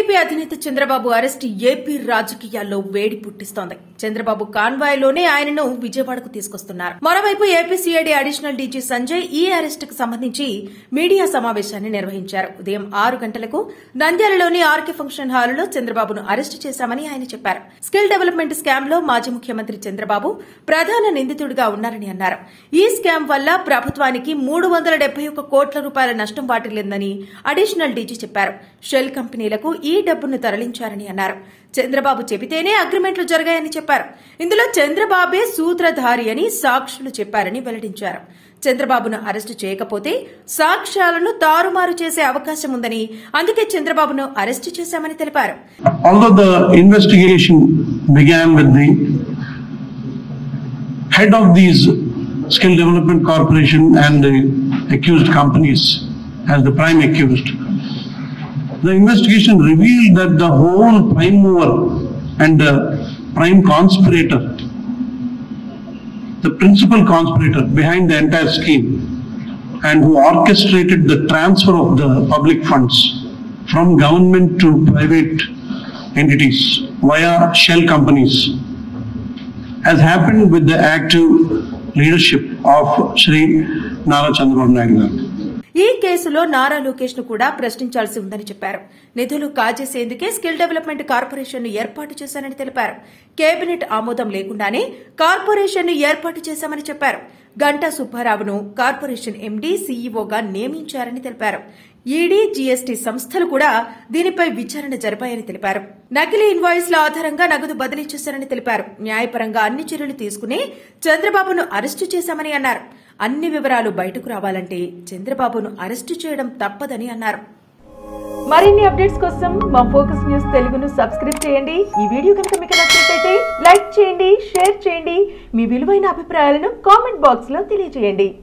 TDP అధినేత Chandrababu arrest AP రాజకీయాల్లో వేడి పుట్టిస్తోంది చంద్రబాబు కాన్వాయ్లోనే ఆయనను విజయవాడకు తీసుకొస్తున్నారు మరోవైపు AP CID additional DG Sanjay ఈ అరెస్ట్ కు సంబంధించి మీడియా సమావేశాన్ని నిర్వహించారు ఉదయం ఆరు గంటలకు నంద్యాలలోని ఆర్కే ఫంక్షన్ హాలులో చంద్రబాబును అరెస్టు చేశామని ఆయన చెప్పారు స్కిల్ డెవలప్మెంట్ స్కామ్ లో మాజీ ముఖ్యమంత్రి చంద్రబాబు ప్రధాన నిందితుడిగా ఉన్నారని అన్నారు ఈ స్కామ్ వల్ల ప్రభుత్వానికి మూడు వందల డెబ్బై ఒక్క కోట్ల రూపాయల నష్టం వాటిల్లిందని అడిషనల్ డీజీ చెప్పారు షెల్ కంపెనీలకు ఈ డబ్బును తరలించారని అన్నారు చంద్రబాబు చెబితేనే అగ్రిమెంట్లు జరిగాయని చెప్పారు ఇందులో చంద్రబాబే సూత్రధారి అని సాక్షులు చెప్పారని వెల్లడించారు చంద్రబాబును అరెస్టు చేయకపోతే సాక్ష్యాలను తారుమారు చేసే అవకాశం ఉందని అందుకే చంద్రబాబును అరెస్టు చేశామని తెలిపారు although the investigation began with the head of these skill development corporation and the accused companies as the prime accused, the investigation revealed that the whole prime mover and the prime conspirator, the principal conspirator behind the entire scheme and who orchestrated the transfer of the public funds from government to private entities via shell companies has happened with the active leadership of Sri Nara Chandrababu Naidu garu. ఈ కేసులో నారా లోకేష్ ను కూడా ప్రశ్నించాల్సి ఉందని చెప్పారు నిధులు కాజేసేందుకే skill development corporation ను ఏర్పాటు చేశానని తెలిపారు కేబినెట్ ఆమోదం లేకుండానే కార్పొరేషన్ ను ఏర్పాటు చేశామని చెప్పారు గంటా సుబ్బారావును కార్పొరేషన్ ఎండీ సీఈఓగా నియమించారని తెలిపారు ఈడీ జీఎస్టీ సంస్థలు కూడా దీనిపై విచారణ జరిపాయని తెలిపారు నకిలీ ఇన్వాయిస్ల ఆధారంగా నగదు బదిలీ చేశారని తెలిపారు న్యాయపరంగా అన్ని చర్యలు తీసుకుని చంద్రబాబును అరెస్టు చేశామని అన్నారు అన్ని వివరాలు బయటకు రావాలంటే చంద్రబాబును అరెస్టు చేయడం తప్పదని అన్నారు మరిన్ని అప్డేట్స్ కోసం మా ఫోకస్ న్యూస్ తెలుగును సబ్స్క్రైబ్ చేయండి ఈ వీడియో కనుక మీకు నచ్చినట్లయితే లైక్ చేయండి షేర్ చేయండి మీ విలువైన అభిప్రాయాలను కామెంట్ బాక్స్ లో తెలియజేయండి